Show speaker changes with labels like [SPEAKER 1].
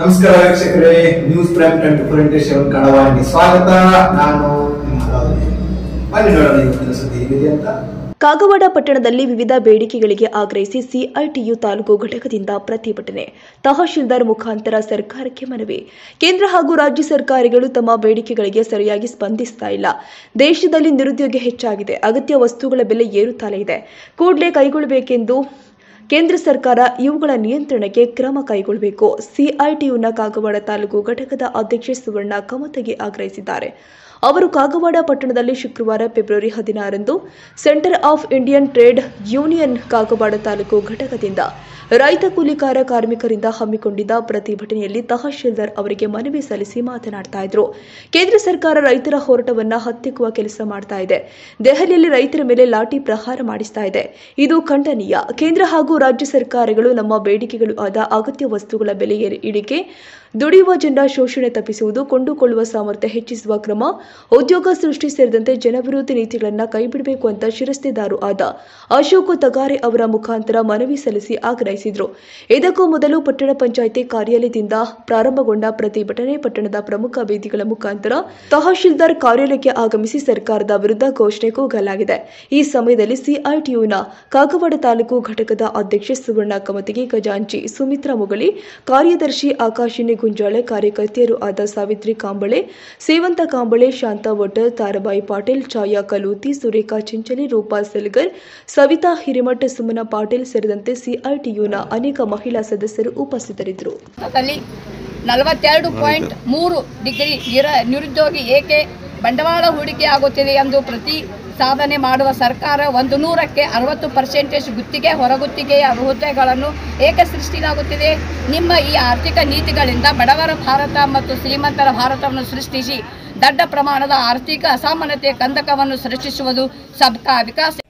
[SPEAKER 1] ನಮಸ್ಕಾರ ವೀಕ್ಷಕರೇ news prime twenty four into seven ಕನ್ನಡವಾಹಿನಿ ಸ್ವಾಗತ ನಾನು ನಿಮ್ಮ ಹಲಾವಲಿ. ಬನ್ನಿ ನೋಡೋಣ ಇವತ್ತಿನ ಸುದ್ದಿ ಏನಿದೆ ಅಂತ
[SPEAKER 2] ಕಾಗವಾಡ ಪಟ್ಟಣದಲ್ಲಿ ವಿವಿಧ ಬೇಡಿಕೆಗಳಿಗೆ ಆಗ್ರಹಿಸಿ ಸಿಐಟಿಯು ತಾಲೂಕು ಘಟಕದಿಂದ ಪ್ರತಿಭಟನೆ ತಹಶೀಲ್ದಾರ್ ಮುಖಾಂತರ ಸರ್ಕಾರಕ್ಕೆ ಮನವಿ ಕೇಂದ್ರ ಹಾಗೂ ರಾಜ್ಯ ಸರ್ಕಾರಗಳು ತಮ್ಮ ಬೇಡಿಕೆಗಳಿಗೆ ಸರಿಯಾಗಿ ಸ್ಪಂದಿಸ್ತಾ ಇಲ್ಲ ದೇಶದಲ್ಲಿ ನಿರುದ್ಯೋಗ ಹೆಚ್ಚಾಗಿದೆ ಅಗತ್ಯ ವಸ್ತುಗಳ ಬೆಲೆ ಏರುತ್ತಲೇ ಇದೆ ಕೂಡಲೇ ಕೈಗೊಳ್ಳಬೇಕೆಂದು ಕೇಂದ್ರ ಸರ್ಕಾರ ಇವುಗಳ ನಿಯಂತ್ರಣಕ್ಕೆ ಕ್ರಮ ಕೈಗೊಳ್ಳಬೇಕು ಸಿಐಟಿಯುನ ಕಾಗವಾಡ ತಾಲೂಕು ಘಟಕದ ಅಧ್ಯಕ್ಷೆ ಸುವರ್ಣ ಕಮತಗಿ ಆಗ್ರಹಿಸಿದ್ದಾರೆ ಅವರು ಕಾಗವಾಡ ಪಟ್ಟಣದಲ್ಲಿ ಶುಕ್ರವಾರ ಫೆಬ್ರವರಿ ಹದಿನಾರಂದು centre of Indian trade union Kagwad taluk ಘಟಕದಿಂದ ರೈತ ಕೂಲಿಕಾರ ಕಾರ್ಮಿಕರಿಂದ ಹಮ್ಮಿಕೊಂಡಿದ್ದ ಪ್ರತಿಭಟನೆಯಲ್ಲಿ ತಹಶೀಲ್ದಾರ್ ಅವರಿಗೆ ಮನವಿ ಸಲ್ಲಿಸಿ ಮಾತನಾಡ್ತಾ ಇದ್ರು ಕೇಂದ್ರ ಸರ್ಕಾರ ರೈತರ ಹೋರಾಟವನ್ನ ಹತ್ತಿಕ್ಕುವ ಕೆಲಸ ಮಾಡ್ತಾ ಇದೆ ದೆಹಲಿಯಲ್ಲಿ ರೈತರ ಮೇಲೆ ಲಾಠಿ ಪ್ರಹಾರ ಮಾಡಿಸ್ತಾ ಇದೆ ಇದು ಖಂಡನೀಯ ಕೇಂದ್ರ ಹಾಗೂ ರಾಜ್ಯ ಸರ್ಕಾರಗಳು ನಮ್ಮ ಬೇಡಿಕೆಗಳು ಆದ ಅಗತ್ಯ ವಸ್ತುಗಳ ಬೆಲೆ ಏರಿ- ಇಳಿಕೆ ದುಡಿಯುವ ಜನರ ಶೋಷಣೆ ತಪ್ಪಿಸುವುದು ಕೊಂಡುಕೊಳ್ಳುವ ಸಾಮರ್ಥ್ಯ ಹೆಚ್ಚಿಸುವ ಕ್ರಮ ಉದ್ಯೋಗ ಸೃಷ್ಟಿ ಸೇರಿದಂತೆ ಜನವಿರೋಧಿ ನೀತಿಗಳನ್ನು ಕೈಬಿಡಬೇಕು ಅಂತ ಶಿರಸ್ತೆದಾರು ಆದ ಅಶೋಕ್ ತಗಾರೆ ಅವರ ಮುಖಾಂತರ ಮನವಿ ಸಲ್ಲಿಸಿ ಆಗ್ರಹಿಸಿದ್ರು ಇದಕ್ಕೂ ಮೊದಲು ಪಟ್ಟಣ ಪಂಚಾಯಿತಿ ಕಾರ್ಯಾಲಯದಿಂದ ಪ್ರಾರಂಭಗೊಂಡ ಪ್ರತಿಭಟನೆ ಪಟ್ಟಣದ ಪ್ರಮುಖ ವೇದಿಗಳ ಮುಖಾಂತರ ತಹಶೀಲ್ದಾರ್ ಕಾರ್ಯಾಲಯಕ್ಕೆ ಆಗಮಿಸಿ ಸರ್ಕಾರದ ವಿರುದ್ಧ ಘೋಷಣೆ ಕೂಗಲಾಗಿದೆ ಈ ಸಮಯದಲ್ಲಿ ಸಿಐಟಿಯುನ ಕಾಗವಾಡ ತಾಲೂಕು ಘಟಕದ ಅಧ್ಯಕ್ಷೆ ಸುವರ್ಣ ಕಮತಿಗೆ ಖಜಾಂಚಿ ಸುಮಿತ್ರಾ ಮುಗಳಿ ಕಾರ್ಯದರ್ಶಿ ಆಕಾಶಿನಿ ಗುಂಜಾಳೆ ಕಾರ್ಯಕರ್ತೆಯರು ಆದ ಸಾವಿತ್ರಿ ಕಾಂಬಳೆ ಸೇವಂತ ಕಾಂಬಳೆ ಶಾಂತಾ ವಟರ್ ತಾರಬಾಯಿ ಪಾಟೀಲ್ ಛಾಯಾ ಕಲೂತಿ ಸುರೇಖಾ ಚಿಂಚಲಿ ರೂಪಾ ಸೆಲ್ಗರ್ ಸವಿತಾ ಹಿರೇಮಠ ಸುಮನ ಪಾಟೀಲ್ ಸೇರಿದಂತೆ ಸಿಐಟಿಯುನ ಅನೇಕ ಮಹಿಳಾ ಸದಸ್ಯರು ಉಪಸ್ಥಿತರಿದ್ದರು
[SPEAKER 3] ಭಾರತದಲ್ಲಿ ನಲವತ್ತೆರಡು ಪಾಯಿಂಟ್ ಮೂರು ಡಿಗ್ರಿ ನಿರ ನಿರುದ್ಯೋಗಿ ಏಕೆ ಬಂಡವಾಳ ಹೂಡಿಕೆ ಆಗುತ್ತಿದೆ ಎಂದು ಪ್ರತಿ ಸಾಧನೆ ಮಾಡುವ ಸರ್ಕಾರ ಒಂದು ನೂರಕ್ಕೆ ಅರವತ್ತು ಪರ್ಸೆಂಟೇಜ್ ಗುತ್ತಿಗೆ ಹೊರಗುತ್ತಿಗೆಯ ಹುದ್ದೆಗಳನ್ನು ಏಕೆ ಸೃಷ್ಟಿಲಾಗುತ್ತಿದೆ ನಿಮ್ಮ ಈ ಆರ್ಥಿಕ ನೀತಿಗಳಿಂದ ಬಡವರ ಭಾರತ ಮತ್ತು ಶ್ರೀಮಂತರ ಭಾರತವನ್ನು ಸೃಷ್ಟಿಸಿ ದೊಡ್ಡ ಪ್ರಮಾಣದ ಆರ್ಥಿಕ ಅಸಮಾನತೆಯ ಕಂದಕವನ್ನು ಸೃಷ್ಟಿಸುವುದು ಸಬ್ಕಾ ವಿಕಾಸ್